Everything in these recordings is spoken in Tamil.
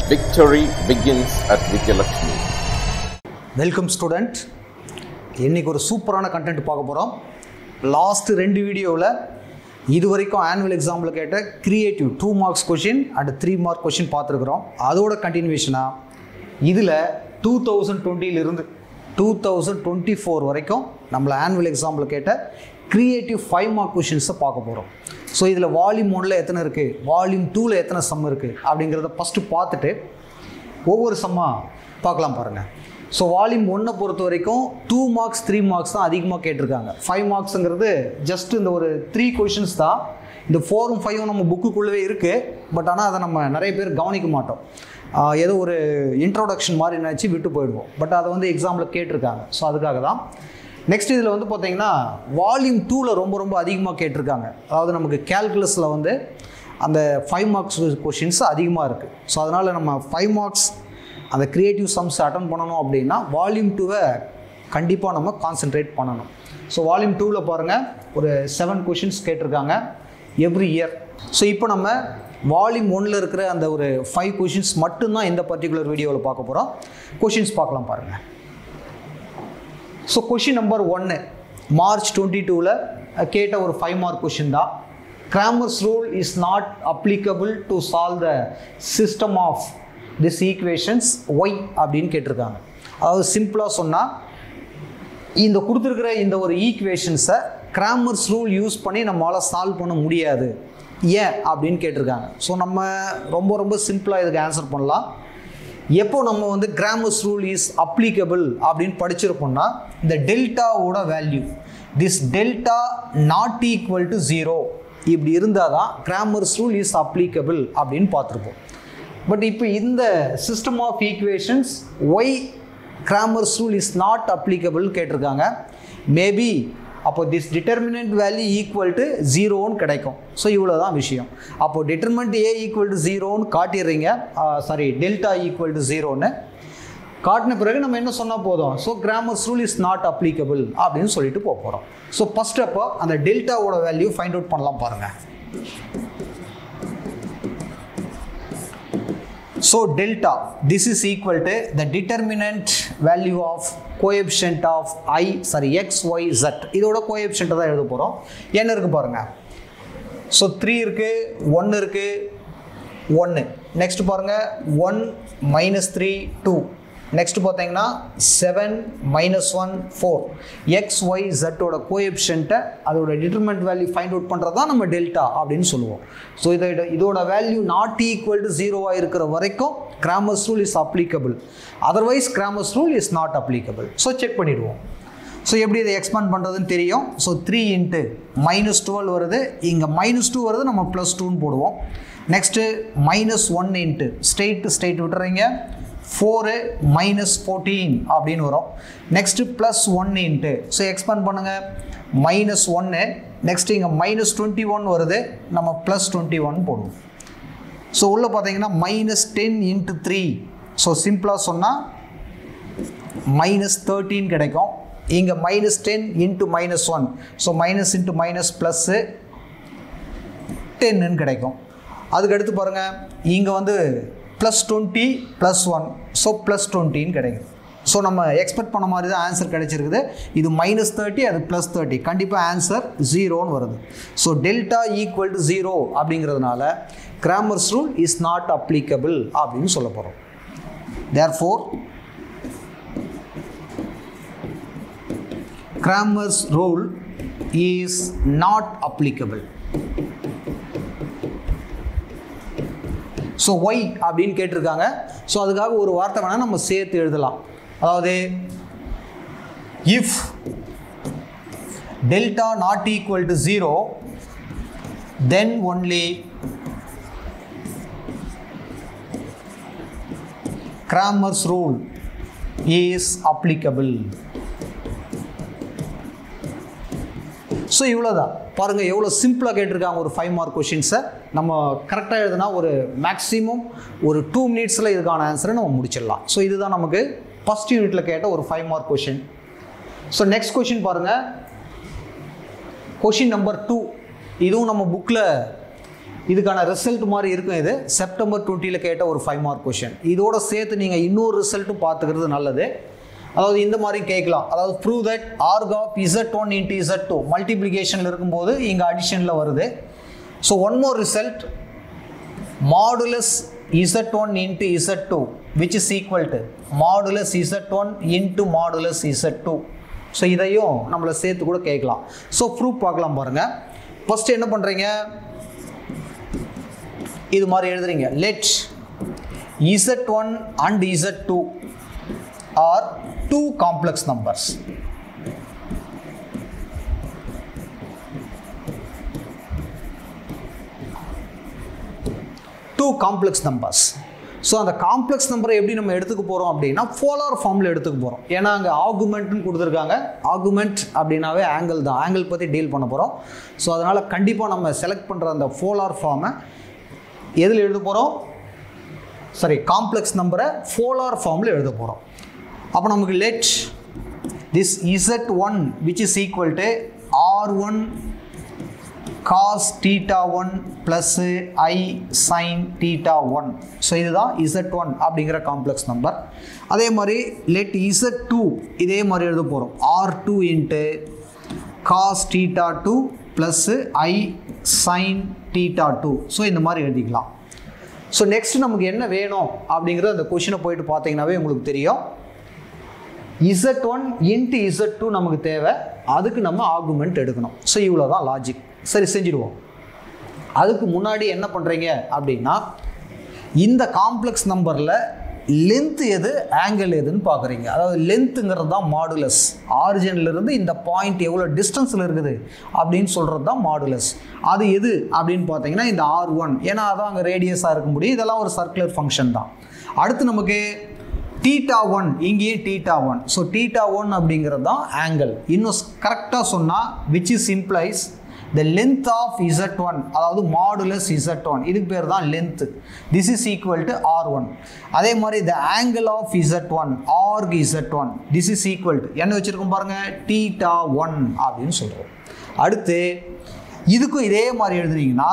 Victory begins at Vidyalakshmi. Welcome student இன்றைக்கி ஒரு சூப்பரான கண்டென்ட் பார்க்க போகிறோம் லாஸ்ட் ரெண்டு வீடியோவில் இது வரைக்கும் ஆனுவல் எக்ஸாம்பிள் கேட்ட creative two marks question and three mark question பார்த்துருக்குறோம் அதோட கண்டினியூவேஷனாக இதில் டூ தௌசண்ட் டுவெண்ட்டிலிருந்து டூ தௌசண்ட் டுவெண்ட்டி ஃபோர் வரைக்கும் நம்மளை ஆனுவல் எக்ஸாம்பிள் கேட்ட கிரியேட்டிவ் ஃபைவ் மார்க் கொஷின்ஸை பார்க்க போகிறோம் ஸோ இதில் வால்யூம் ஒன்றில் எத்தனை இருக்குது வால்யூம் டூவில் எத்தனை சம் இருக்குது அப்படிங்கிறத ஃபஸ்ட்டு பார்த்துட்டு ஒவ்வொரு சம்மா பார்க்கலாம் பாருங்கள் ஸோ வால்யூம் ஒன்றை பொறுத்த வரைக்கும் டூ மார்க்ஸ் த்ரீ மார்க்ஸ் தான் அதிகமாக கேட்டிருக்காங்க ஃபைவ் மார்க்ஸுங்கிறது ஜஸ்ட் இந்த ஒரு த்ரீ கொஷின்ஸ் தான் இந்த ஃபோரும் ஃபைவும் நம்ம புக்குக்குள்ளவே இருக்குது பட் ஆனால் அதை நம்ம நிறைய பேர் கவனிக்க மாட்டோம் ஆஹ் ஏதோ ஒரு இன்ட்ரோடக்ஷன் மாதிரி நினச்சி விட்டு போயிடுவோம் பட் அதை வந்து எக்ஸாமில் கேட்டிருக்காங்க ஸோ அதுக்காக தான் நெக்ஸ்ட் இதில் வந்து பார்த்தீங்கன்னா வால்யூம் டூவில் ரொம்ப ரொம்ப அதிகமாக கேட்டிருக்காங்க அதாவது நமக்கு கேல்குலஸில் வந்து அந்த ஃபைவ் மார்க்ஸ் கொஷின்ஸ் அதிகமாக இருக்குது ஸோ அதனால் நம்ம ஃபைவ் மார்க்ஸ் அந்த க்ரியேட்டிவ் சம்ஸ் அட்டன் பண்ணணும் அப்படின்னா வால்யூம் டூவை கண்டிப்பாக நம்ம கான்சென்ட்ரேட் பண்ணணும் ஸோ வால்யூம் டூவில் பாருங்கள் ஒரு செவன் கொஷின்ஸ் கேட்டிருக்காங்க எவ்ரி இயர் ஸோ இப்போ நம்ம வால்யூம் ஒன்னில் இருக்கிற அந்த ஒரு ஃபைவ் கொஷின்ஸ் மட்டும்தான் இந்த பர்டிகுலர் வீடியோவில் பார்க்க போகிறோம் கொஷின்ஸ் பார்க்கலாம் பாருங்கள் ஸோ கொஷின் நம்பர் ஒன்று மார்ச் டுவெண்ட்டி டூவில் கேட்ட ஒரு ஃபைவ் மார்க் கொஷின் தான் Cramer's rule is not applicable to solve the system of this equations why அப்படின்னு கேட்டிருக்காங்க அதாவது சிம்பிளாக சொன்னால் இந்த கொடுத்துருக்கிற இந்த ஒரு ஈக்குவேஷன்ஸை கிராமர்ஸ் ரூல் யூஸ் பண்ணி நம்மளால் சால்வ் பண்ண முடியாது ஏன் அப்படின்னு கேட்டிருக்காங்க ஸோ நம்ம ரொம்ப ரொம்ப சிம்பிளாக இதுக்கு ஆன்சர் பண்ணலாம் எப்போ நம்ம வந்து கிராமர்ஸ் ரூல் இஸ் அப்ளிகபிள் அப்படின்னு படிச்சிருப்போம்னா இந்த டெல்டாவோட value this delta not equal to zero இப்படி இருந்தால் தான் கிராமர்ஸ் ரூல் இஸ் அப்ளிகபிள் அப்படின்னு பார்த்துருப்போம் பட் இப்போ இந்த system of equations why Cramer's rule is not applicable கேட்டிருக்காங்க மேபி அப்போ this determinant value equal to ஜீரோன்னு கிடைக்கும் ஸோ இவ்வளோ தான் விஷயம் அப்போ டிட்டர்மெண்ட் ஏ ஈக்குவல் டு ஜீரோன்னு காட்டிடுறீங்க சாரி டெல்டா ஈக்குவல் டு ஜீரோன்னு காட்டின பிறகு நம்ம என்ன சொன்னால் போதும் so Cramer's rule is not applicable அப்படின்னு சொல்லிட்டு போக போகிறோம் ஸோ ஃபஸ்ட் அப்போ அந்த டெல்டாவோட வேல்யூ ஃபைண்ட் அவுட் பண்ணலாம் பாருங்கள் So delta, this is equal to the determinant value of coefficient of i, sorry, x, y, z. இதோட coefficient தான் எழுத போகிறோம் என்ன இருக்கு பாருங்க ஸோ த்ரீ இருக்கு ஒன்று இருக்கு ஒன்று நெக்ஸ்ட் பாருங்க one minus three two next பார்த்தீங்கன்னா seven minus one four x y ஜட்டோட கோஎப்ஷன்ட்டை அதோட டிட்டர்மெண்ட் வேல்யூ ஃபைண்ட் அவுட் பண்ணுறது தான் நம்ம டெல்டா அப்படின்னு சொல்லுவோம் ஸோ இதோட இதோட வேல்யூ நாட் ஈக்குவல் டு ஜீரோவாக இருக்கிற வரைக்கும் Cramer's rule is applicable otherwise Cramer's rule is not applicable so check பண்ணிடுவோம் ஸோ எப்படி இதை எக்ஸ்பேண்ட் பண்ணுறதுன்னு தெரியும் so three into minus twelve வருது இங்கே மைனஸ் டூ வருது நம்ம ப்ளஸ் டூன்னு போடுவோம் next minus one into state state விட்டுறீங்க ஃபோரு மைனஸ் ஃபோர்டீன் அப்படின்னு வரும் next plus one into so expand பண்ணுங்கள் மைனஸ் ஒன்று நெக்ஸ்ட் இங்கே மைனஸ் டுவெண்ட்டி ஒன் வருது நம்ம ப்ளஸ் டுவெண்ட்டி ஒன் போடுவோம் ஸோ உள்ளே பார்த்தீங்கன்னா minus ten into three so சிம்பிளாக சொன்னால் மைனஸ் தேர்ட்டீன் கிடைக்கும் இங்கே minus ten into minus one so minus into minus plus டென்னு கிடைக்கும் அதுக்கடுத்து பாருங்கள் இங்கே வந்து plus twenty plus one so plus டுவெண்ட்டின்னு கிடைக்குது ஸோ நம்ம எக்ஸ்பெக்ட் பண்ண மாதிரி தான் ஆன்சர் கிடைச்சிருக்குது இது மைனஸ் தேர்ட்டி அது ப்ளஸ் தேர்ட்டி கண்டிப்பாக ஆன்சர் ஜீரோன்னு வருது so delta equal to zero அப்படிங்கிறதுனால Cramer's rule is not applicable அப்படின்னு சொல்ல போகிறோம் therefore Cramer's rule is not applicable so why அப்படின்னு கேட்டிருக்காங்க ஸோ அதுக்காக ஒரு வார்த்தை வேணால் நம்ம சேர்த்து எழுதலாம் அதாவது if delta not equal to zero then only Cramer's rule is applicable so இவ்வளோதான் பாருங்கள் எவ்வளோ சிம்பிளாக கேட்டிருக்காங்க ஒரு ஃபைவ் மார்க் கொஷின்ஸை நம்ம கரெக்டாக எழுதுனா ஒரு மேக்ஸிமம் ஒரு டூ மினிட்ஸில் இதுக்கான ஆன்சரை நம்ம முடிச்சிடலாம் ஸோ இதுதான் நமக்கு ஃபஸ்ட் யூனிட்டில் கேட்ட ஒரு five mark question so next question பாருங்கள் கொஷின் நம்பர் டூ இதுவும் நம்ம புக்கில் இதுக்கான ரிசல்ட் மாதிரி இருக்கும் இது செப்டம்பர் டுவெண்ட்டியில் கேட்ட ஒரு ஃபைவ் மார்க் கொஷின் இதோட சேர்த்து நீங்கள் இன்னொரு ரிசல்ட்டும் பார்த்துக்கிறது நல்லது அதாவது இந்த மாதிரி கேட்கலாம் அதாவது prove that arg of z one into z two மல்டிப்ளிகேஷனில் இருக்கும்போது இங்கே அடிஷனில் வருது so one more result modulus z one into z two which is equal to modulus z one into modulus z two so இதையும் நம்மளை சேர்த்து கூட கேட்கலாம் ஸோ ப்ரூஃப் பார்க்கலாம் பாருங்கள் ஃபஸ்ட்டு என்ன பண்ணுறீங்க இது மாதிரி எழுதுறீங்க let z one and z two are two complex numbers two complex numbers so அந்த காம்ப்ளெக்ஸ் நம்பரை எப்படி நம்ம எடுத்துக்க போகிறோம் அப்படின்னா ஃபோலார் ஃபார்மில் எடுத்துக்க போகிறோம் ஏன்னா அங்கே ஆகுமெண்ட்னு கொடுத்துருக்காங்க ஆகுமெண்ட் அப்படின்னாவே ஆங்கிள் தான் ஆங்கிள் பற்றி டீல் பண்ண போகிறோம் ஸோ அதனால் கண்டிப்பாக நம்ம செலக்ட் பண்ணுற அந்த ஃபோலார் ஃபார்மை எதில் எழுத போகிறோம் சாரி காம்ப்ளெக்ஸ் நம்பரை ஃபோலார் ஃபார்மில் எழுத போகிறோம் அப்போ நமக்கு let this z one which is equal to r one cos theta one plus i sin theta one so இதுதான் இசட் ஒன் அப்படிங்கிற காம்ப்ளெக்ஸ் நம்பர் அதே மாதிரி லெட் இசட் டூ இதே மாதிரி எழுத போகிறோம் r two into cos theta two plus i sin theta two so இந்த மாதிரி எழுதிக்கலாம் ஸோ நெக்ஸ்ட் நமக்கு என்ன வேணும் அப்படிங்கிறது அந்த கொஷினை போயிட்டு பார்த்தீங்கன்னாவே உங்களுக்கு தெரியும் z one into z two நமக்கு தேவை அதுக்கு நம்ம ஆர்குமெண்ட் எடுக்கணும் ஸோ இவ்வளோ தான் லாஜிக் சரி செஞ்சுடுவோம் அதுக்கு முன்னாடி என்ன பண்ணுறீங்க அப்படின்னா இந்த காம்ப்ளெக்ஸ் நம்பரில் லென்த் எது ஆங்கிள் எதுன்னு பார்க்குறீங்க அதாவது லென்த்துங்கிறது தான் மாடுலஸ் ஆரிஜின்லேருந்து இந்த பாயிண்ட் எவ்வளோ டிஸ்டன்ஸில் இருக்குது அப்படின்னு சொல்கிறது தான் மாடுலஸ் அது எது அப்படின்னு பார்த்தீங்கன்னா இந்த ஆர் ஒன் ஏன்னா அதான் அங்கே ரேடியஸாக இருக்க முடியும் இதெல்லாம் ஒரு சர்க்குலர் ஃபங்க்ஷன் தான் அடுத்து நமக்கு டீட்டா ஒன் இங்கேயே theta one so theta one அப்படிங்கிறது தான் ஆங்கிள் இன்னும் கரெக்டாக சொன்னால் which is implies the length of z one அதாவது மாடுலஸ் இசட் ஒன் இதுக்கு பேர் தான் length this is equal to r one அதே மாதிரி the angle of z one arg z one this is equal to என்ன வச்சுருக்கோம் பாருங்கள் டீட்டா ஒன் அப்படின்னு சொல்கிறோம் அடுத்து இதுக்கும் இதே மாதிரி எழுதுனீங்கன்னா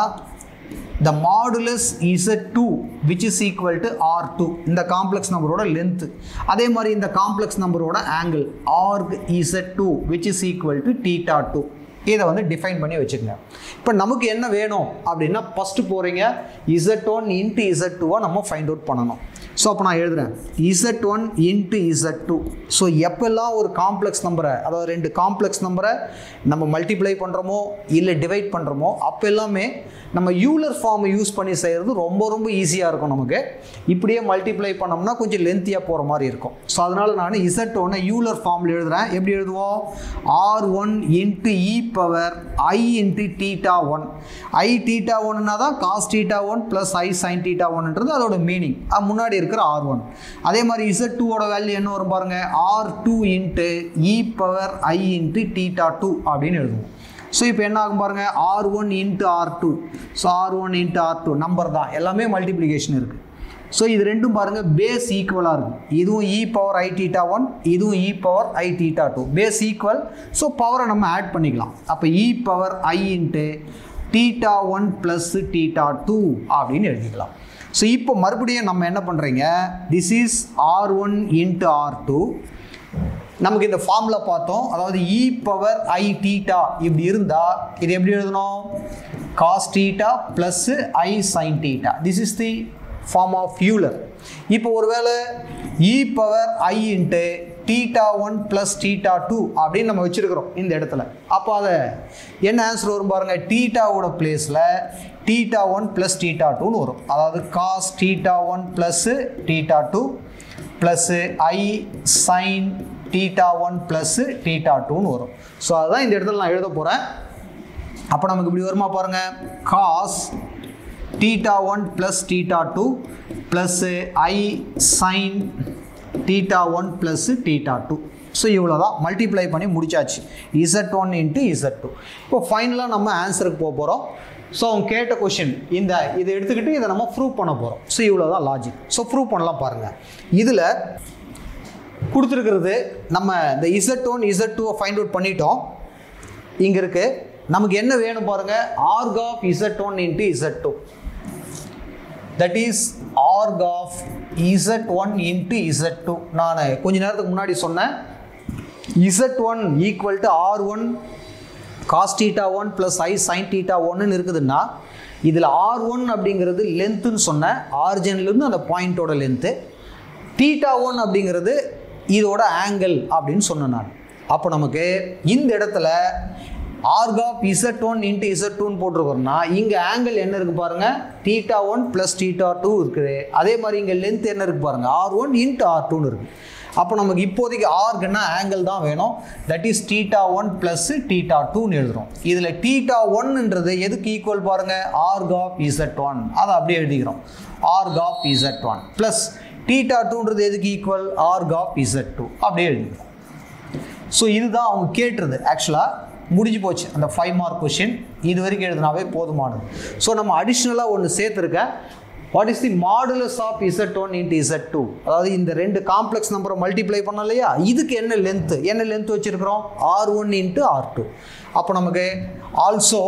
the modulus z2 which is equal to r2 இந்த காம்ப்ளெக்ஸ் நம்பரோட லென்த் அதே மாதிரி இந்த காம்ப்ளெக்ஸ் நம்பரோட angle arg z2 which is equal to theta 2 இதை வந்து டிஃபைன் பண்ணி வச்சுக்கோங்க இப்போ நமக்கு என்ன வேணும் அப்படின்னா ஃபஸ்ட்டு போகிறீங்க இசட் ஒன் இன்ட்டு இசட் டூவை நம்ம ஃபைண்ட் அவுட் பண்ணணும் ஸோ அப்போ நான் எழுதுறேன் z one into z two so எப்பெல்லாம் ஒரு காம்ப்ளெக்ஸ் நம்பரை அதாவது ரெண்டு காம்ப்ளெக்ஸ் நம்பரை நம்ம மல்டிப்ளை பண்ணுறோமோ இல்லை டிவைட் பண்ணுறோமோ அப்போ எல்லாமே நம்ம யூலர் ஃபார்மை யூஸ் பண்ணி செய்கிறது ரொம்ப ரொம்ப ஈஸியாக இருக்கும் நமக்கு இப்படியே மல்டிப்ளை பண்ணோம்னா கொஞ்சம் லென்த்தியாக போகிற மாதிரி இருக்கும் ஸோ அதனால் நான் இசட் ஒன்று யூலர் ஃபார்மில் எழுதுகிறேன் எப்படி எழுதுவோம் r one into e power i into theta one i theta ஒன்னுனா தான் cos theta one plus i sin theta ஒன்ன்றது அதோட மீனிங் முன்னாடி இருக்கிற ஆர் ஒன் அதே மாதிரி இசட் டூவோட வேல்யூ என்ன வரும் பாருங்க r two into e power i into theta two அப்படின்னு எழுதுவோம் ஸோ இப்போ என்ன ஆகும் பாருங்க r one into r two so r one into r two number தான் எல்லாமே மல்டிப்ளிகேஷன் இருக்குது ஸோ இது ரெண்டும் பாருங்கள் பேஸ் ஈக்குவலாக இருக்கும் இதுவும் e power i theta one இதுவும் e power i theta two base equal so பவரை நம்ம ஆட் பண்ணிக்கலாம் அப்போ e power i into theta one plus theta two அப்படின்னு எழுதிக்கலாம் ஸோ இப்போ மறுபடியும் நம்ம என்ன பண்ணுறீங்க this is r one into r two நமக்கு இந்த ஃபார்முலா பார்த்தோம் அதாவது இ பவர் ஐ டீட்டா இப்படி இருந்தால் இது எப்படி எழுதணும் cos theta plus i sin theta this is the form of Euler இப்போ ஒருவேளை e power i into theta one plus theta two அப்படின்னு நம்ம வச்சுருக்கிறோம் இந்த இடத்துல அப்போ அதை என்ன ஆன்சர் வரும் பாருங்கள் டீட்டாவோட பிளேஸில் டீட்டா ஒன் ப்ளஸ் டீட்டா டூன்னு வரும் அதாவது cos theta one plus theta two plus i sin theta one plus theta டூன்னு வரும் ஸோ அதுதான் இந்த இடத்துல நான் எழுத போகிறேன் அப்போ நமக்கு இப்படி வருமா பாருங்கள் cos theta one plus theta two plus i sin theta one plus theta two so இவ்வளோ தான் மல்டிப்ளை பண்ணி முடிச்சாச்சு z one into z two இப்போ ஃபைனலாக நம்ம ஆன்சருக்கு போக போகிறோம் ஸோ அவங்க கேட்ட கொஷின் இந்த இதை எடுத்துக்கிட்டு இதை நம்ம ப்ரூவ் பண்ண போகிறோம் ஸோ இவ்வளோ தான் லாஜிக் ஸோ ப்ரூவ் பண்ணலாம் பாருங்கள் இதில் கொடுத்துருக்கிறது நம்ம இந்த இசட் ஒன் இசட் டூவை ஃபைண்ட் அவுட் பண்ணிட்டோம் இங்கே இருக்குது நமக்கு என்ன வேணும் பாருங்க arg of z one into z two that is arg of z one into z two நான் கொஞ்ச நேரத்துக்கு முன்னாடி சொன்னேன் z one equal to r one cos theta one plus i sin theta ஒன்னு இருக்குதுன்னா இதில் ஆர் ஒன் அப்படிங்கிறது லென்த்துன்னு சொன்னேன் ஆரிஜின்லேருந்து அந்த பாயிண்ட்டோட லென்த்து டீட்டா ஒன் அப்படிங்கிறது இதோட ஆங்கிள் அப்படின்னு சொன்னேன் நான் அப்போ நமக்கு இந்த இடத்துல arg of z one into z டூன்னு போட்டிருக்கோம்னா இங்கே ஆங்கிள் என்ன இருக்குது பாருங்கள் theta one plus theta two இருக்குது அதே மாதிரி இங்கே லென்த் என்ன இருக்குது பாருங்கள் ஆர் ஒன் இன்ட்டு ஆர் டூன்னு இருக்குது அப்போ நமக்கு இப்போதைக்கு ஆர்க்குன்னா ஆங்கிள் தான் வேணும் that is theta one plus theta டூன்னு எழுதுறோம் இதில் டீட்டா ஒன்ன்றது எதுக்கு ஈக்குவல் பாருங்கள் ஆர்க் ஆஃப் இசட் ஒன் அதை அப்படியே எழுதிக்கிறோம் arg of z one plus theta டூன்றது எதுக்கு equal arg of z two அப்படியே எழுதிக்கிறோம் ஸோ இதுதான் அவங்க கேட்டுருது ஆக்சுவலாக முடிஞ்சு போச்சு அந்த ஃபைவ் மார்க் கொஷின் இது வரைக்கும் எழுதினாவே போதுமானது ஸோ நம்ம அடிஷ்னலாக ஒன்று சேர்த்துருக்கேன் what is the modulus of z one into z two அதாவது இந்த ரெண்டு காம்ப்ளெக்ஸ் நம்பரை மல்டிப்ளை பண்ணோம் இல்லையா இதுக்கு என்ன லென்த்து என்ன லென்த் வச்சுருக்கிறோம் r one into r two அப்போ நமக்கு ஆல்சோ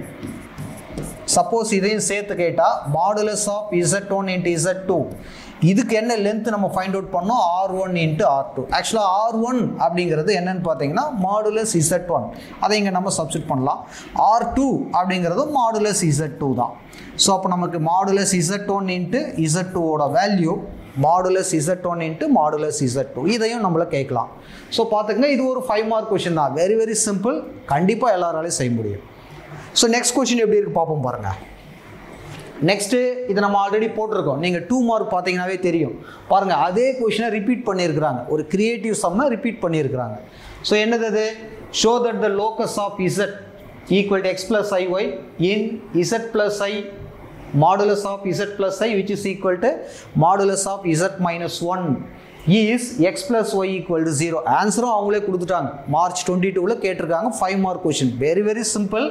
சப்போஸ் இதையும் சேர்த்து கேட்டால் modulus of z one into z two இதுக்கு என்ன லென்த் நம்ம ஃபைண்ட் அவுட் பண்ணோம் r one into r two ஆக்சுவலாக ஆர் ஒன் அப்படிங்கிறது என்னன்னு பார்த்தீங்கன்னா மாடுலஸ் இசட் ஒன் அதை இங்கே நம்ம சப்ஸ்டிட் பண்ணலாம் ஆர் டூ அப்படிங்கிறதும் மாடுலஸ் இசட் டூ தான் ஸோ அப்போ நமக்கு modulus z one into z டூவோட value modulus z one into modulus z two இதையும் நம்மள கேட்கலாம் ஸோ பார்த்துக்கங்க இது ஒரு ஃபைவ் மார்க் கொஷின் தான் வெரி வெரி சிம்பிள் கண்டிப்பாக எல்லாராலையும் செய்ய முடியும் ஸோ நெக்ஸ்ட் கொஷின் எப்படி இருக்கு பார்ப்போம் பாருங்கள் நெக்ஸ்ட்டு இதை நம்ம ஆல்ரெடி போட்டிருக்கோம் நீங்கள் டூ மார்க் பார்த்தீங்கன்னாவே தெரியும் பாருங்கள் அதே கொஷினை ரிப்பீட் பண்ணியிருக்கிறாங்க ஒரு கிரியேட்டிவ் சம்மை ரிப்பீட் பண்ணியிருக்கிறாங்க ஸோ என்னது அது show that the locus of z equal to x plus i y in z plus i modulus of z plus i which is equal to modulus of z minus one is x plus y equal to zero ஆன்சரும் அவங்களே கொடுத்துட்டாங்க மார்ச் டுவெண்ட்டி டூவில் கேட்டிருக்காங்க five mark question very very simple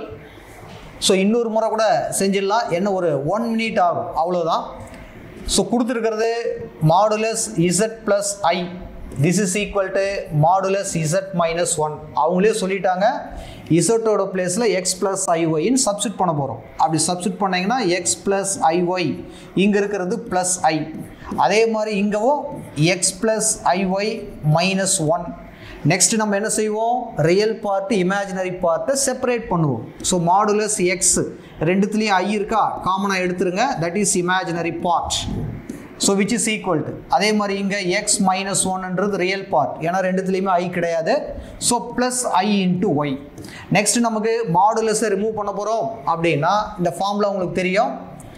so இன்னொரு முறை கூட செஞ்சிடலாம் என்ன ஒரு ஒன் மினிட் ஆகும் அவ்வளோதான் ஸோ கொடுத்துருக்கிறது modulus z plus i this is equal to modulus z minus one அவங்களே சொல்லிட்டாங்க இசட்டோட பிளேஸில் எக்ஸ் ப்ளஸ் ஐஒய்ன்னு சப்ஸ்டிட் பண்ண போகிறோம் அப்படி சப்ஸ்டிட் பண்ணீங்கன்னா எக்ஸ் ப்ளஸ் ஐஒய் இங்கே இருக்கிறது ப்ளஸ் ஐ அதே மாதிரி இங்கவும் x plus i y minus one next நம்ம என்ன செய்வோம் ரியல் பார்ட் இமேஜினரி பார்ட்டை செப்பரேட் பண்ணுவோம் ஸோ மாடுலஸ் எக்ஸ் ரெண்டுத்துலேயும் ஐ இருக்கா காமனாக எடுத்துருங்க that is imaginary part so which is equal to அதே மாதிரி இங்கே எக்ஸ் மைனஸ் ஒன்ன்றது ரியல் பார்ட் ஏன்னா ரெண்டுத்துலேயுமே ஐ கிடையாது so plus i into y next நமக்கு மாடுலஸை ரிமூவ் பண்ண போகிறோம் அப்படின்னா இந்த ஃபார்மில் உங்களுக்கு தெரியும்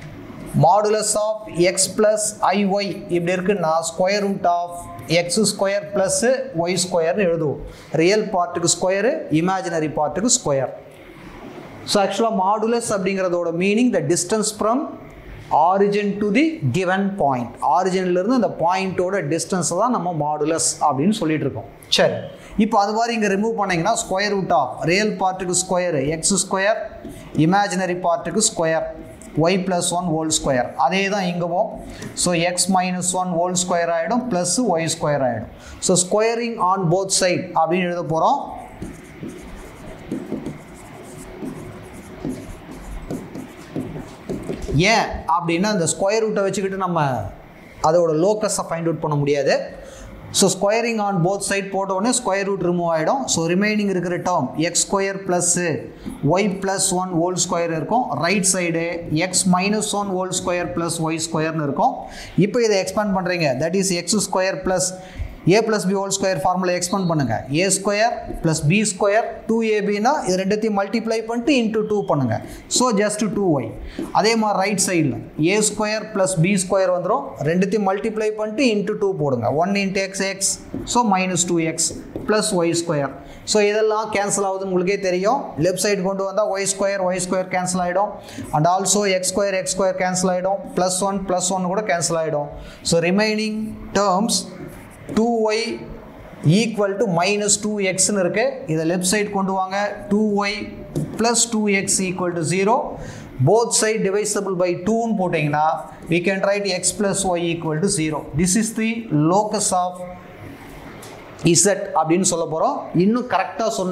modulus of x plus i y இப்படி இருக்குன்னா square root of x square plus y ஸ்கொயர்னு எழுதுவோம் ரியல் பார்ட்டுக்கு ஸ்கொயரு இமேஜினரி பார்ட்டுக்கு ஸ்கொயர் ஸோ ஆக்சுவலாக மாடுலஸ் அப்படிங்கிறதோட meaning the distance from origin to the given point ஆரிஜின்லேருந்து அந்த பாயிண்ட்டோட டிஸ்டன்ஸை தான் நம்ம மாடுலஸ் அப்படின்னு சொல்லிட்டு இருக்கோம் சரி இப்போ அது மாதிரி இங்கே ரிமூவ் பண்ணிங்கன்னா ஸ்கொயர் ரூட் ஆஃப் ரியல் பார்ட்டுக்கு ஸ்கொயர் எக்ஸ் ஸ்கொயர் இமேஜினரி பார்ட்டுக்கு square y plus one whole square அதே தான் இங்கவும் so x minus one whole square ஆகிடும் ப்ளஸ் ஒய் ஸ்கொயர் ஆகிடும் so squaring on both side அப்படின்னு எழுத போகிறோம் ஏன் அப்படின்னா அந்த ஸ்கொயர் ரூட்டை வச்சுக்கிட்டு நம்ம அதோட லோக்கஸை ஃபைண்ட் அவுட் பண்ண முடியாது so squaring on both side போட்ட உடனே ஸ்கொயர் ரூட் ரிமூவ் ஆகிடும் ஸோ ரிமைனிங் இருக்கிற term x square plus y plus one whole square இருக்கும் right side x minus one whole square plus y ஸ்கொயர்னு இருக்கும் இப்போ இதை எக்ஸ்பேண்ட் பண்ணுறீங்க that is x square plus a plus b whole square formula expand பண்ணுங்கள் a square plus b square two ஏபினா இது ரெண்டுத்தையும் மல்டிப்ளை பண்ணிட்டு இன்ட்டு டூ பண்ணுங்கள் ஸோ ஜஸ்ட் டூ ஒய் அதே மாதிரி ரைட் சைடில் a square plus b square வந்துடும் ரெண்டுத்தையும் மல்டிப்ளை பண்ணிட்டு இன்ட்டு டூ போடுங்க one into x x so minus two x plus y square so இதெல்லாம் கேன்சல் ஆகுது உங்களுக்கே தெரியும் லெஃப்ட் சைடு கொண்டு வந்தால் y square y square cancel ஆகிடும் and also x square x square cancel ஆகிடும் ப்ளஸ் ஒன் ப்ளஸ் ஒன் கூட கேன்சல் ஆகிடும் so remaining terms two y equal to minus two எக்ஸ்னு இருக்குது இதை லெஃப்ட் சைடு கொண்டு வாங்க two y plus two x equal to zero both side divisible by டூன்னு போட்டிங்கன்னா we can write x plus y equal to zero this is the locus of z அப்படின்னு சொல்ல போகிறோம் இன்னும் கரெக்டாக சொன்னால்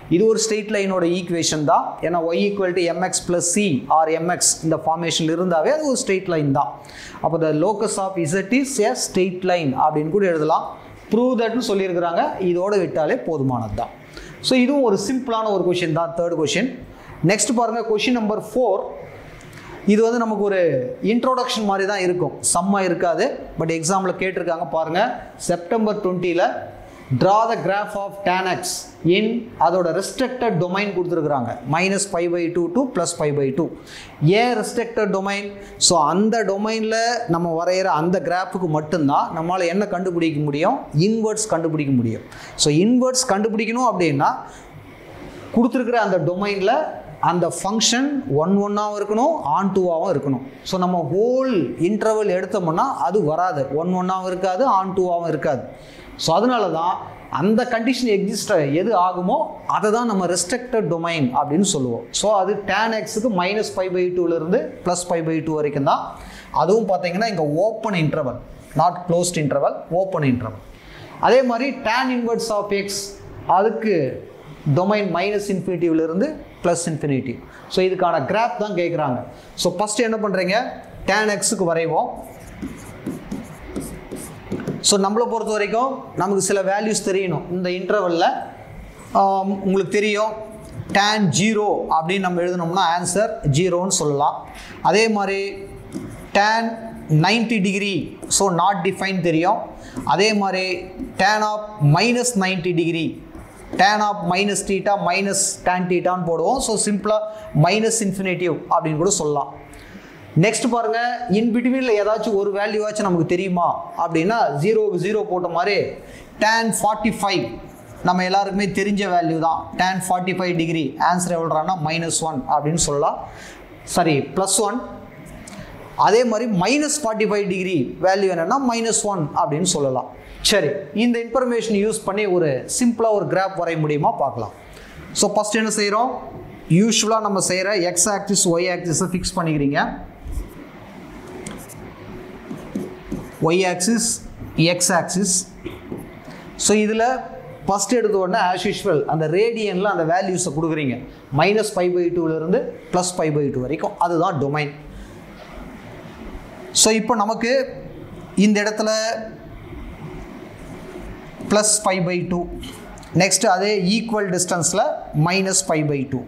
இது ஒரு ஸ்ட்ரெயிட் லைனோட ஈக்குவேஷன் தான் ஏன்னா y equal to m x plus c or m x இந்த ஃபார்மேஷன் இருந்தாவே அது ஒரு ஸ்ட்ரெயிட் லைன் தான் அப்போ the locus of z is a straight line அப்படின்னு கூட எழுதலாம் ப்ரூவ் தட்னு சொல்லியிருக்கிறாங்க இதோட விட்டாலே போதுமானது தான் ஸோ இதுவும் ஒரு சிம்பிளான ஒரு கொஷின் தான் தேர்ட் கொஷின் நெக்ஸ்ட் பாருங்கள் கொஷின் நம்பர் ஃபோர் இது வந்து நமக்கு ஒரு இன்ட்ரோடக்ஷன் மாதிரி தான் இருக்கும் செம்ம இருக்காது பட் எக்ஸாமில் கேட்டிருக்காங்க பாருங்கள் செப்டம்பர் டுவெண்ட்டியில் draw the graph of tan x in அதோட ரெஸ்ட்ரிக்டட் டொமைன் கொடுத்துருக்குறாங்க minus five by two to plus five by two ஏன் ரெஸ்ட்ரிக்டட் டொமைன் ஸோ அந்த டொமைனில் நம்ம வரைகிற அந்த கிராஃபுக்கு மட்டும்தான் நம்மளால் என்ன கண்டுபிடிக்க முடியும் இன்வெர்ட்ஸ் கண்டுபிடிக்க முடியும் ஸோ இன்வெர்ட்ஸ் கண்டுபிடிக்கணும் அப்படின்னா கொடுத்துருக்குற அந்த டொமைனில் அந்த ஃபங்க்ஷன் ஒன் ஒன்னாகவும் இருக்கணும் ஆன் டூவாகவும் இருக்கணும் ஸோ நம்ம ஹோல் இன்டர்வல் எடுத்தோம்னா அது வராது ஒன் ஒன்னாகவும் இருக்காது ஆன் டூவாகவும் இருக்காது ஸோ அதனால தான் அந்த கண்டிஷன் எக்ஸிஸ்ட் எது ஆகுமோ அதை தான் நம்ம ரெஸ்ட்ரிக்டட் டொமைன் அப்படின்னு சொல்லுவோம் ஸோ அது டேன் எக்ஸுக்கு மைனஸ் ஃபைவ் பை டூலேருந்து ப்ளஸ் ஃபைவ் பை டூ வரைக்கும் தான் அதுவும் பார்த்தீங்கன்னா இங்கே open interval not closed interval open interval அதே மாதிரி டேன் இன்வெர்ட்ஸ் ஆஃப் எக்ஸ் அதுக்கு டொமைன் மைனஸ் இன்ஃபினிட்டிவ்லேருந்து ப்ளஸ் இன்ஃபினிட்டிவ் ஸோ இதுக்கான கிராப் தான் கேட்குறாங்க ஸோ ஃபஸ்ட்டு என்ன பண்ணுறீங்க டேன் எக்ஸுக்கு வரைவோம் ஸோ நம்மளை பொறுத்த வரைக்கும் நமக்கு சில வேல்யூஸ் தெரியணும் இந்த இன்டர்வலில் உங்களுக்கு தெரியும் டேன் ஜீரோ அப்படின்னு நம்ம எழுதினோம்னா ஆன்சர் ஜீரோன்னு சொல்லலாம் அதே மாதிரி tan ninety degree so not define தெரியும் அதே மாதிரி tan of minus ninety degree tan of minus theta minus tan டீட்டான்னு போடுவோம் ஸோ சிம்பிளாக மைனஸ் இன்ஃபினிட்டிவ் அப்படின்னு கூட சொல்லலாம் நெக்ஸ்ட் பாருங்க இன் பிட்வீனில் ஏதாச்சும் ஒரு வேல்யூவாச்சும் நமக்கு தெரியுமா அப்படின்னா ஜீரோவுக்கு ஜீரோ போட்ட மாதிரி டேன் ஃபார்ட்டி ஃபைவ் நம்ம எல்லாருக்குமே தெரிஞ்ச வேல்யூ தான் tan forty five degree answer எவ்வளோனா மைனஸ் ஒன் அப்படின்னு சொல்லலாம் சாரி ப்ளஸ் ஒன் அதே மாதிரி minus forty five degree value என்னென்னா மைனஸ் ஒன் அப்படின்னு சொல்லலாம் சரி இந்த இன்ஃபர்மேஷன் யூஸ் பண்ணி ஒரு சிம்பிளாக ஒரு கிராஃப் வரைய முடியுமா பார்க்கலாம் ஸோ ஃபஸ்ட் என்ன செய்கிறோம் யூஸ்வலாக நம்ம செய்கிற எக்ஸ் ஆக்சிஸ் ஒய் ஆக்சிஸை ஃபிக்ஸ் பண்ணிக்கிறீங்க y axis x axis so இதில் ஃபஸ்ட் எடுத்த உடனே ஆஸ் யூஷுவல் அந்த ரேடியனில் அந்த வேல்யூஸை கொடுக்குறீங்க மைனஸ் ஃபைவ் பை டூலேருந்து ப்ளஸ் ஃபைவ் பை டூ வரைக்கும் அதுதான் டொமைன் ஸோ இப்போ நமக்கு இந்த இடத்துல plus five by two next அதே ஈக்குவல் டிஸ்டன்ஸில் minus five by two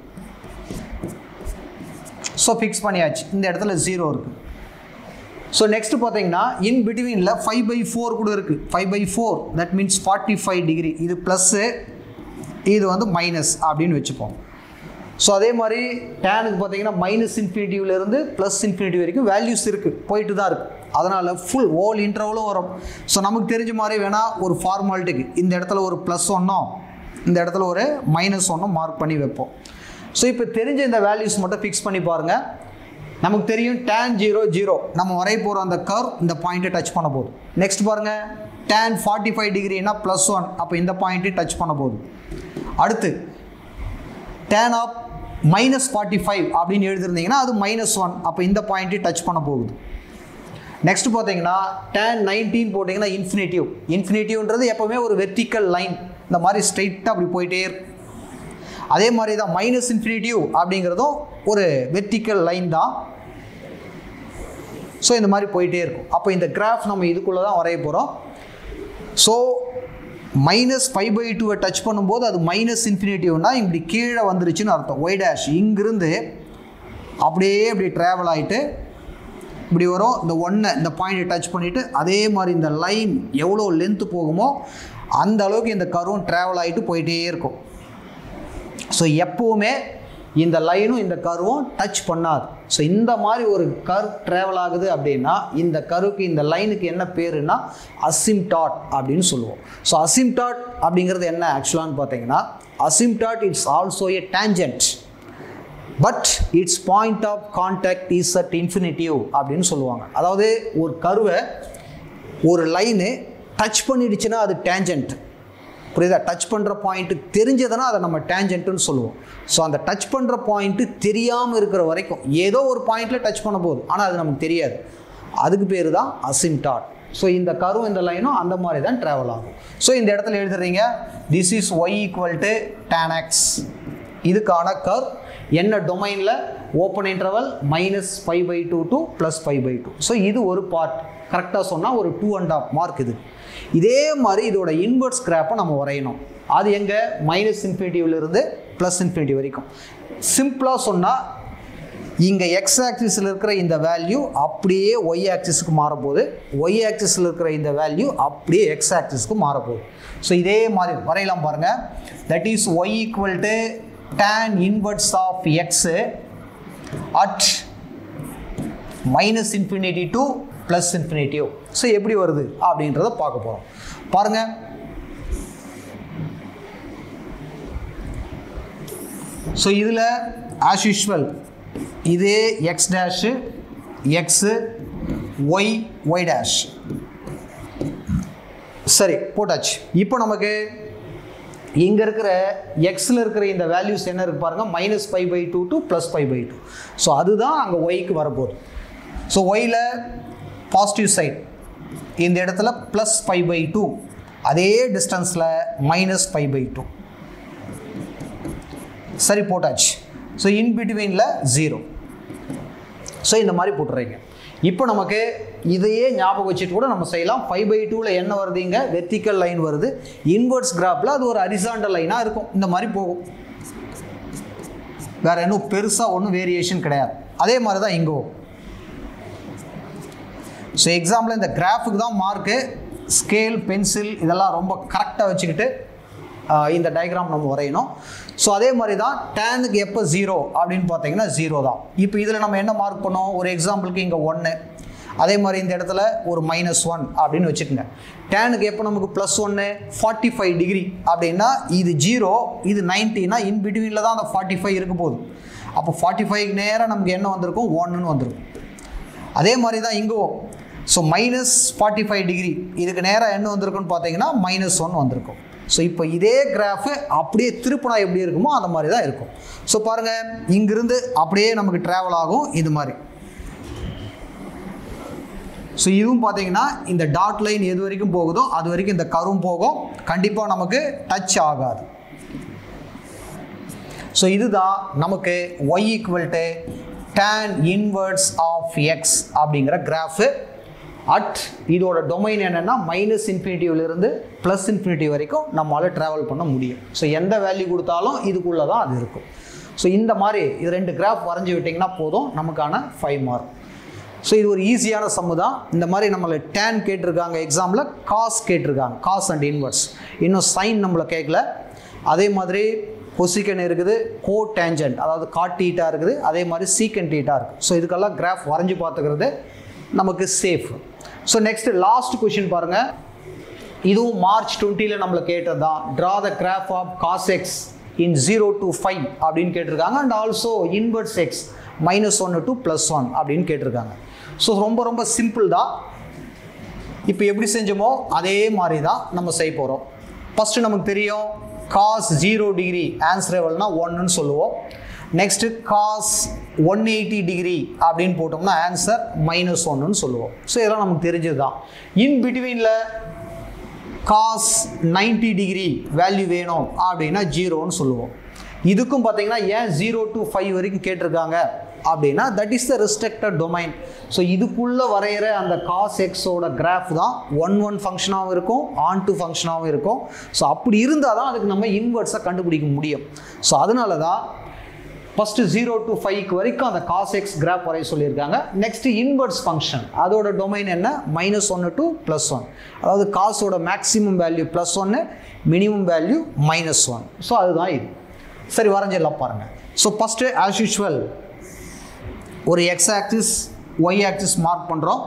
so fix பண்ணியாச்சு இந்த இடத்துல ஜீரோ இருக்குது ஸோ நெக்ஸ்ட் பார்த்தீங்கன்னா இன் பிட்வீனில் ஃபைவ் பை ஃபோர் கூட இருக்குது five by four that means forty five degree இது ப்ளஸ்ஸு இது வந்து மைனஸ் அப்படின்னு வச்சுப்போம் ஸோ அதே மாதிரி டேனுக்கு பார்த்தீங்கன்னா மைனஸ் இன்ஃபினிட்டிவ்லேருந்து ப்ளஸ் இன்ஃபினிட்டிவ் வரைக்கும் வேல்யூஸ் இருக்குது போயிட்டு தான் இருக்குது அதனால் ஃபுல் ஓல் இன்டர்வலும் வரும் ஸோ நமக்கு தெரிஞ்ச மாதிரி வேணால் ஒரு ஃபார்மாலிட்டிக்கு இந்த இடத்துல ஒரு ப்ளஸ் ஒன்றும் இந்த இடத்துல ஒரு மைனஸ் ஒன்றும் மார்க் பண்ணி வைப்போம் ஸோ இப்போ தெரிஞ்ச இந்த வேல்யூஸ் மட்டும் ஃபிக்ஸ் பண்ணி பாருங்கள் நமக்கு தெரியும் டேன் ஜீரோ ஜீரோ நம்ம வரைய போகிற அந்த கர்வ் இந்த பாயிண்ட்டை டச் பண்ண போகுது நெக்ஸ்ட் பாருங்கள் டேன் ஃபார்ட்டி ஃபைவ் டிகிரினா ப்ளஸ் ஒன் அப்போ இந்த பாயிண்ட்டை டச் பண்ண போகுது அடுத்து tan of minus forty five அப்படின்னு எழுதிருந்தீங்கன்னா அது மைனஸ் ஒன் அப்போ இந்த பாயிண்ட்டை டச் பண்ண போகுது நெக்ஸ்ட் பார்த்தீங்கன்னா டேன் நைன்டீன் போட்டிங்கன்னா இன்ஃபினிட்டிவ் இன்ஃபினிட்டிவ்ன்றது எப்போவுமே ஒரு வெர்டிக்கல் லைன் இந்த மாதிரி ஸ்ட்ரைட்டாக அப்படி போயிட்டே இருக்கும் அதே மாதிரி தான் மைனஸ் இன்ஃபினிட்டிவ் அப்படிங்கிறதும் ஒரு வெர்டிக்கல் லைன் தான் ஸோ இந்த மாதிரி போயிட்டே இருக்கும் அப்போ இந்த கிராஃப் நம்ம இதுக்குள்ளே தான் வரைய போகிறோம் ஸோ மைனஸ் ஃபைவ் பை டூவை டச் பண்ணும்போது அது மைனஸ் இன்ஃபினிட்டிவ்னா இப்படி கீழே வந்துருச்சுன்னு அர்த்தம் ஒய் டேஷ் இங்கிருந்து அப்படியே இப்படி ட்ராவல் ஆகிட்டு இப்படி வரும் இந்த ஒன்றை இந்த பாயிண்ட்டை டச் பண்ணிவிட்டு அதே மாதிரி இந்த லைன் எவ்வளோ லென்த்து போகுமோ அந்த அளவுக்கு இந்த கருவும் ட்ராவல் ஆகிட்டு போயிட்டே இருக்கும் ஸோ எப்போவுமே இந்த லைனும் இந்த கருவும் டச் பண்ணாது ஸோ இந்த மாதிரி ஒரு கர் ட்ராவல் ஆகுது அப்படின்னா இந்த கருவுக்கு இந்த லைனுக்கு என்ன பேருன்னா அசிம்டாட் அப்படின்னு சொல்லுவோம் ஸோ அசிம்டாட் அப்படிங்கிறது என்ன ஆக்சுவலான்னு பார்த்தீங்கன்னா asymptote it's also a tangent but it's point of contact is at infinity அப்படின்னு சொல்லுவாங்க அதாவது ஒரு கருவை ஒரு லைனு டச் பண்ணிடுச்சுன்னா அது டேஞ்சன்ட் புரியுதா டச் பண்ணுற பாயிண்ட்டு தெரிஞ்சதுன்னா அதை நம்ம டேஞ்சன்ட்டுன்னு சொல்லுவோம் ஸோ அந்த டச் பண்ணுற பாயிண்ட்டு தெரியாமல் இருக்கிற வரைக்கும் ஏதோ ஒரு பாயிண்டில் டச் பண்ண போகுது ஆனால் அது நமக்கு தெரியாது அதுக்கு பேர் தான் அசிம்டாட் ஸோ இந்த கரும் இந்த லைனும் அந்த மாதிரி தான் ட்ராவல் ஆகும் ஸோ இந்த இடத்துல எழுதுறீங்க this is y equal to tan x இதுக்கான கர் என்ன டொமைனில் open interval minus five by two to plus five by two so இது ஒரு பார்ட் கரெக்டாக சொன்னால் ஒரு டூ அண்ட் ஆஃப் மார்க் இது இதே மாதிரி இதோட இன்வெர்ஸ் கிராப்பை நம்ம வரையணும் அது எங்கே மைனஸ் இன்ஃபினிட்டிவ்லேருந்து ப்ளஸ் இன்ஃபினிட்டி வரைக்கும் சிம்பிளாக சொன்னால் இங்கே எக்ஸ் ஆக்சிஸில் இருக்கிற இந்த வேல்யூ அப்படியே ஒய் ஆக்சிஸுக்கு மாறப்போகுது ஒய் ஆக்சிஸில் இருக்கிற இந்த வேல்யூ அப்படியே எக்ஸ் ஆக்சிஸ்க்கு மாறப்போகுது ஸோ இதே மாதிரி வரையலாம் பாருங்கள் that is y equal to tan inverse of x at minus infinity to plus infinity so எப்படி வருது அப்படின்றத பார்க்க போகிறோம் பாருங்கள் ஸோ இதில் ஆஸ் யூஷுவல் இதே x dash x y y dash சரி போட்டாச்சு இப்போ நமக்கு இங்கே இருக்கிற எக்ஸில் இருக்கிற இந்த வேல்யூஸ் என்ன இருக்கு பாருங்கள் minus five by two to plus five by two so அதுதான் அங்கே ஒய்க்கு வரப்போகுது ஸோ ஒயில் பாசிட்டிவ் சைட் இந்த இடத்துல ப்ளஸ் ஃபைவ் பை டூ அதே டிஸ்டன்ஸில் மைனஸ் ஃபைவ் பை டூ சரி போட்டாச்சு ஸோ இன் பிட்வீனில் ஜீரோ ஸோ இந்த மாதிரி போட்டுறீங்க இப்போ நமக்கு இதையே ஞாபகம் வச்சுட்டு கூட நம்ம செய்யலாம் ஃபைவ் பை டூவில் என்ன வருது இங்கே வெர்டிக்கல் லைன் வருது இன்வெர்ட்ஸ் கிராஃபில் அது ஒரு அரிசாண்டல் லைனாக இருக்கும் இந்த மாதிரி போகும் வேறு இன்னும் பெருசாக ஒன்றும் வேரியேஷன் கிடையாது அதே மாதிரி தான் இங்கே ஸோ எக்ஸாம்பிள் இந்த கிராஃபுக்கு தான் மார்க்கு ஸ்கேல் பென்சில் இதெல்லாம் ரொம்ப கரெக்டாக வச்சுக்கிட்டு ஆஹ், இந்த டயக்ராம் நம்ம வரையணும் ஸோ அதே மாதிரி தான் டேனுக்கு எப்போ ஜீரோ அப்படின்னு பார்த்தீங்கன்னா ஜீரோ தான் இப்போ இதில் நம்ம என்ன மார்க் பண்ணோம் ஒரு எக்ஸாம்பிளுக்கு இங்கே ஒன்று அதே மாதிரி இந்த இடத்துல ஒரு மைனஸ் ஒன் அப்படின்னு வச்சுக்கோங்க டேனுக்கு எப்போ நமக்கு ப்ளஸ் ஒன்று ஃபார்ட்டி ஃபைவ் டிகிரி அப்படின்னா இது ஜீரோ இது நைன்ட்டினா இன் பிட்வீனில் தான் அந்த ஃபார்ட்டி ஃபைவ் இருக்க போகுது அப்போ ஃபார்ட்டி ஃபைவ் நேராக நமக்கு என்ன வந்திருக்கும் ஒன்றுன்னு வந்திருக்கும் அதே மாதிரி தான் இங்கும் so minus forty five degree இதுக்கு நேராக என்ன வந்திருக்குன்னு பார்த்தீங்கன்னா மைனஸ் ஒன் வந்திருக்கும் ஸோ இப்போ இதே கிராஃபு அப்படியே திருப்பினா எப்படி இருக்குமோ அந்த மாதிரி தான் இருக்கும் ஸோ பாருங்கள் இங்கிருந்து அப்படியே நமக்கு ட்ராவல் ஆகும் இது மாதிரி ஸோ இதுவும் பார்த்தீங்கன்னா இந்த டாட் லைன் எது வரைக்கும் போகுதோ அது வரைக்கும் இந்த கரும் போகும் கண்டிப்பாக நமக்கு டச் ஆகாது ஸோ இதுதான் நமக்கு y equal to tan inverse of x அப்படிங்கிற கிராஃபு அட் இதோட டொமைன் என்னென்னா மைனஸ் இன்ஃபினிட்டிவ்லேருந்து ப்ளஸ் இன்ஃபினிட்டி வரைக்கும் நம்மளால் ட்ராவல் பண்ண முடியும் ஸோ எந்த வேல்யூ கொடுத்தாலும் இதுக்குள்ளே தான் அது இருக்கும் ஸோ இந்த மாதிரி இது ரெண்டு கிராஃப் வரைஞ்சி விட்டிங்கன்னா போதும் நமக்கான ஃபைவ் மார்க் ஸோ இது ஒரு ஈஸியான சம்மு தான் இந்த மாதிரி நம்மளை டேன் கேட்டிருக்காங்க எக்ஸாமில் காஸ் கேட்டிருக்காங்க காஸ் அண்ட் இன்வெர்ஸ் இன்னும் சைன் நம்மளை கேட்கல அதே மாதிரி கொசிக்கன் இருக்குது கோ டேஞ்சன்ட் அதாவது காட் டீட்டா இருக்குது அதே மாதிரி சீக்கன் டீட்டா இருக்குது ஸோ இதுக்கெல்லாம் கிராஃப் வரைஞ்சி பார்த்துக்கிறது நமக்கு safe so next last question பாருங்கள் இதுவும் மார்ச் டுவெண்ட்டியில் நம்மளை கேட்டது தான் draw the graph of cos x in zero to five அப்படின்னு கேட்டிருக்காங்க and also inverse x minus ஒன்று டு ப்ளஸ் ஒன் அப்படின்னு கேட்டிருக்காங்க ஸோ ரொம்ப ரொம்ப சிம்பிள் தான் இப்போ எப்படி செஞ்சோமோ அதே மாதிரி தான் நம்ம செய்ய போகிறோம் ஃபஸ்ட்டு நமக்கு தெரியும் காஸ் ஜீரோ டிகிரி ஆன்சர் எவ்வளோனா ஒன்றுன்னு சொல்லுவோம் next cos one eighty degree அப்படின்னு போட்டோம்னா ஆன்சர் மைனஸ் ஒன்றுன்னு சொல்லுவோம் ஸோ இதெல்லாம் நமக்கு தெரிஞ்சது தான் இன் பிட்வீனில் காஸ் 90 டிகிரி வேல்யூ வேணும் அப்படின்னா ஜீரோன்னு சொல்லுவோம் இதுக்கும் பார்த்தீங்கன்னா ஏன் ஜீரோ டு ஃபைவ் வரைக்கும் கேட்டிருக்காங்க அப்படின்னா that is the restricted domain so இதுக்குள்ளே வரைகிற அந்த காஸ் எக்ஸோட கிராஃப் தான் ஒன் ஒன் ஃபங்க்ஷனாகவும் இருக்கும் ஆன் டூ ஃபங்க்ஷனாகவும் இருக்கும் ஸோ அப்படி இருந்தால் தான் அதுக்கு நம்ம இன்வெர்ட்ஸை கண்டுபிடிக்க முடியும் ஸோ அதனால தான் ஃபஸ்ட்டு ஜீரோ டு ஃபைவ்க்கு வரைக்கும் அந்த காஸ் எக்ஸ் கிராப் வரைய சொல்லியிருக்காங்க நெக்ஸ்ட் இன்வெர்ட்ஸ் ஃபங்க்ஷன் அதோட டொமைன் என்ன மைனஸ் ஒன்று டு ப்ளஸ் ஒன் அதாவது காசோட மேக்ஸிமம் வேல்யூ ப்ளஸ் ஒன்று minimum value minus one so அதுதான் இது சரி வரைஞ்சிடலாம் பாருங்கள் ஸோ ஃபஸ்ட்டு ஆஸ் யூஷுவல் ஒரு x axis y axis mark பண்ணுறோம்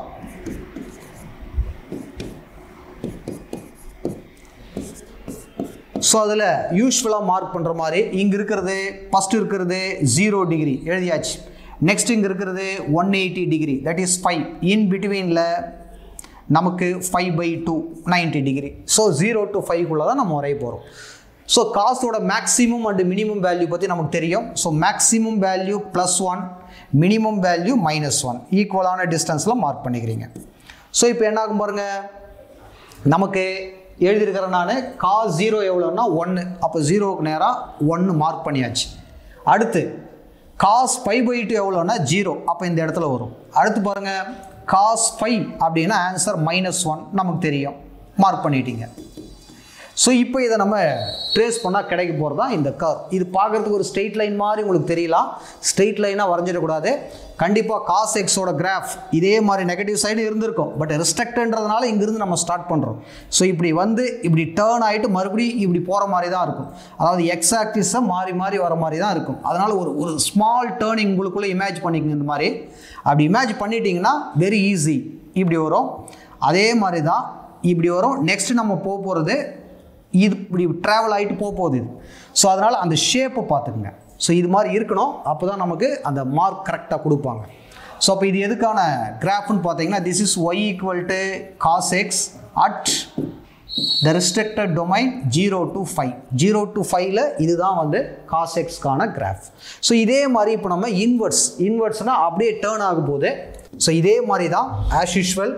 ஸோ அதில் யூஸ்ஃபுல்லாக மார்க் பண்ணுற மாதிரி இங்கே இருக்கிறது ஃபஸ்ட் இருக்கிறது ஜீரோ டிகிரி எழுதியாச்சு நெக்ஸ்ட் இங்கே இருக்கிறது one eighty degree that is five in பிட்வீனில் நமக்கு five by two ninety degree so zero to ஃபைவ்க்குள்ளே தான் நம்ம வரைய போகிறோம் ஸோ காசோட மேக்ஸிமம் அண்ட் மினிமம் வேல்யூ பற்றி நமக்கு தெரியும் so maximum value plus one minimum value minus one ஈக்குவலான டிஸ்டன்ஸில் மார்க் பண்ணிக்கிறீங்க ஸோ இப்போ என்ன ஆகும் பாருங்க நமக்கு எழுதியிருக்கிறேன் நான் காஸ் ஜீரோ எவ்வளோன்னா ஒன்று அப்போ ஜீரோவுக்கு நேராக ஒன்று மார்க் பண்ணியாச்சு அடுத்து காஸ் ஃபைவ் பை டூ எவ்வளோன்னா ஜீரோ அப்போ இந்த இடத்துல வரும் அடுத்து பாருங்கள் காஸ் ஃபைவ் அப்படின்னா ஆன்சர் மைனஸ் ஒன் நமக்கு தெரியும் மார்க் பண்ணிட்டீங்க ஸோ இப்போ இதை நம்ம ட்ரேஸ் பண்ணால் கிடைக்க போகிறது தான் இந்த கர் இது பார்க்குறதுக்கு ஒரு ஸ்ட்ரெயிட் லைன் மாதிரி உங்களுக்கு தெரியலாம் ஸ்ட்ரெயிட் லைனாக வரைஞ்சிடக்கூடாது கண்டிப்பாக காஸ் எக்ஸோட கிராஃப் இதே மாதிரி நெகட்டிவ் சைடு இருந்திருக்கும் பட் ரெஸ்ட்ரக்ட்ன்றதுனால இங்கிருந்து நம்ம ஸ்டார்ட் பண்ணுறோம் ஸோ இப்படி வந்து இப்படி டேர்ன் ஆகிட்டு மறுபடியும் இப்படி போகிற மாதிரி தான் இருக்கும் அதாவது எக்ஸ் ஆக்சிஸை மாறி மாறி வர மாதிரி தான் இருக்கும் அதனால் ஒரு ஒரு ஸ்மால் டேர்னிங் உங்களுக்குள்ளே இமேஜ் பண்ணிக்கங்க இந்த மாதிரி அப்படி இமேஜ் பண்ணிட்டீங்கன்னா வெரி ஈஸி இப்படி வரும் அதே மாதிரி தான் இப்படி வரும் நெக்ஸ்ட் நம்ம போக போகிறது இது இப்படி ட்ராவல் ஆகிட்டு போக போகுது இது ஸோ அதனால் அந்த ஷேப்பை பார்த்துக்குங்க ஸோ இது மாதிரி இருக்கணும் அப்போ தான் நமக்கு அந்த மார்க் கரெக்டாக கொடுப்பாங்க ஸோ அப்போ இது எதுக்கான கிராஃப்னு பார்த்தீங்கன்னா this is y equal to cos x at the restricted domain zero to five zero to ஃபைவ்ல இதுதான் வந்து காஸ் எக்ஸ்க்கான கிராஃப் ஸோ இதே மாதிரி இப்போ நம்ம இன்வெர்ட்ஸ் இன்வெர்ட்ஸ்னால் அப்படியே டேர்ன் ஆகும் போது ஸோ இதே மாதிரி தான் as usual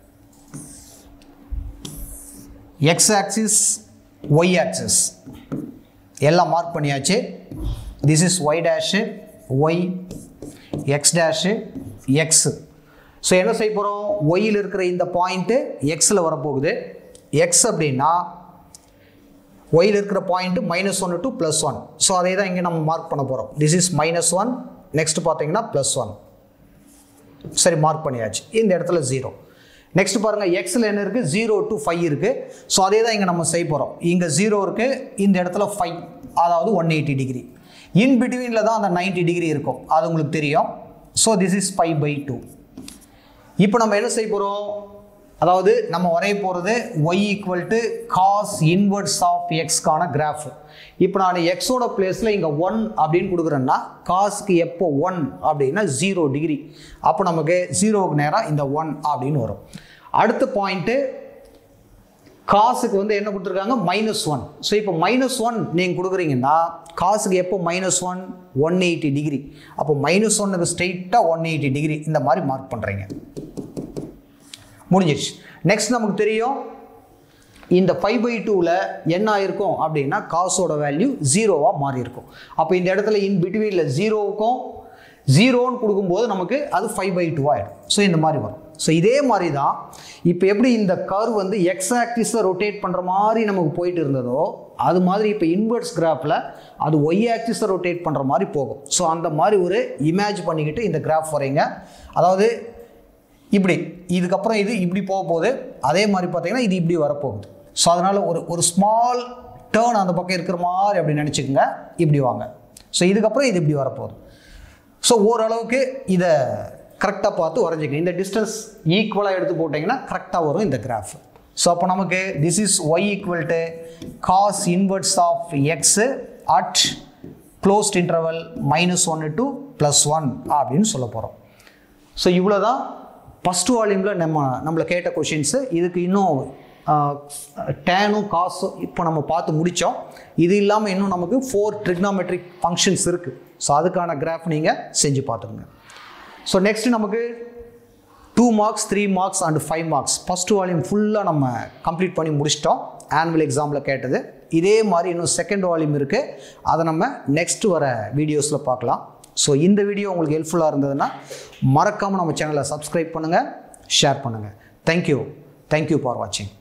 x axis y axis எல்லாம் மார்க் பண்ணியாச்சு this is y dash y x dash x so என்ன செய்ய போகிறோம் ஒய்யில் இருக்கிற இந்த பாயிண்ட்டு எக்ஸில் வரப்போகுது எக்ஸ் அப்படின்னா ஒயில் இருக்கிற பாயிண்ட்டு மைனஸ் ஒன்று டு ப்ளஸ் ஒன் ஸோ அதே தான் இங்கே நம்ம மார்க் பண்ண போகிறோம் this is minus one next பார்த்தீங்கன்னா ப்ளஸ் ஒன் சரி மார்க் பண்ணியாச்சு இந்த இடத்துல ஜீரோ நெக்ஸ்ட் பாருங்கள் எக்ஸில் என்ன இருக்குது ஜீரோ டு ஃபைவ் இருக்குது ஸோ அதே தான் இங்கே நம்ம செய்ய போகிறோம் இங்கே ஜீரோ இருக்குது இந்த இடத்துல ஃபைவ் அதாவது ஒன் எயிட்டி டிகிரி இன் பிட்வீனில் தான் அந்த 90 டிகிரி இருக்கும் அது உங்களுக்கு தெரியும் so this is five by two இப்போ நம்ம என்ன செய்ய போகிறோம் அதாவது நம்ம வரைய போகிறது y equal to cos inverse of எக்ஸ்க்கான கிராஃப் இப்போ நான் எக்ஸோட பிளேஸில் இங்கே ஒன் அப்படின்னு கொடுக்குறேன்னா காஸ்க்கு எப்போ ஒன் அப்படின்னா ஜீரோ டிகிரி அப்போ நமக்கு ஜீரோவுக்கு நேராக இந்த ஒன் அப்படின்னு வரும் அடுத்த பாயிண்ட்டு காசுக்கு வந்து என்ன கொடுத்துருக்காங்க மைனஸ் ஒன் ஸோ இப்போ மைனஸ் ஒன் நீங்கள் கொடுக்குறீங்கன்னா காசுக்கு எப்போ minus one one eighty degree அப்போ மைனஸ் ஒன்னுக்கு ஸ்ட்ரெயிட்டாக ஒன் எயிட்டி டிகிரி இந்த மாதிரி மார்க் பண்ணுறீங்க முடிஞ்சிருச்சு நெக்ஸ்ட் நமக்கு தெரியும் இந்த ஃபைவ் பை டூவில் என்ன ஆயிருக்கும் அப்படின்னா காசோட வேல்யூ ஜீரோவாக மாறி இருக்கும் அப்போ இந்த இடத்துல இன் பிட்வீனில் ஜீரோவுக்கும் ஜீரோன்னு கொடுக்கும்போது நமக்கு அது ஃபைவ் பை டூ ஆகிடும் ஸோ இந்த மாதிரி வரும் ஸோ இதே மாதிரி தான் இப்போ எப்படி இந்த கர்வ் வந்து எக்ஸ் ஆக்டிஸை ரொட்டேட் பண்ணுற மாதிரி நமக்கு போயிட்டு இருந்ததோ அது மாதிரி இப்போ இன்வெர்ட்ஸ் கிராஃபில் அது ஒய் ஆக்சிஸை ரொட்டேட் பண்ணுற மாதிரி போகும் ஸோ அந்த மாதிரி ஒரு இமேஜ் பண்ணிக்கிட்டு இந்த கிராஃப் வரைங்க அதாவது இப்படி இதுக்கப்புறம் இது இப்படி போக போகுது அதே மாதிரி பார்த்தீங்கன்னா இது இப்படி வரப்போகுது ஸோ அதனால் ஒரு ஒரு ஸ்மால் டேர்ன் அந்த பக்கம் இருக்கிற மாதிரி அப்படி நினச்சிக்கோங்க இப்படி வாங்க ஸோ இதுக்கப்புறம் இது இப்படி வரப்போகுது ஸோ ஓரளவுக்கு இதை கரெக்டாக பார்த்து வரைஞ்சிக்கங்க இந்த டிஸ்டன்ஸ் ஈக்குவலாக எடுத்து போட்டிங்கன்னா கரெக்டாக வரும் இந்த கிராஃப் ஸோ அப்போ நமக்கு this is y equal to cos inverse of x at closed interval minus ஒன்று டு ப்ளஸ் ஒன் அப்படின்னு சொல்ல போகிறோம் ஸோ இவ்வளோ தான் ஃபஸ்ட் வால்யூமில் நம்ம நம்மளை கேட்ட கொஷின்ஸு இதுக்கு இன்னும் டேனும் காசும் இப்போ நம்ம பார்த்து முடித்தோம் இது இல்லாமல் இன்னும் நமக்கு ஃபோர் ட்ரிக்னாமெட்ரிக் ஃபங்க்ஷன்ஸ் இருக்குது ஸோ அதுக்கான கிராஃப் நீங்கள் செஞ்சு பார்த்துக்குங்க ஸோ நெக்ஸ்ட் நமக்கு two marks three marks and five marks first volume ஃபுல்லாக நம்ம கம்ப்ளீட் பண்ணி முடிச்சிட்டோம் ஆனுவல் எக்ஸாமில் கேட்டது இதே மாதிரி இன்னும் செகண்ட் வால்யூம் இருக்குது அதை நம்ம நெக்ஸ்ட் வர வீடியோஸில் பார்க்கலாம் ஸோ இந்த வீடியோ உங்களுக்கு ஹெல்ப்ஃபுல்லாக இருந்ததுன்னா மறக்காமல் நம்ம சேனலை சப்ஸ்கிரைப் பண்ணுங்கள் ஷேர் பண்ணுங்கள் தேங்க்யூ தேங்க்யூ ஃபார் வாட்சிங்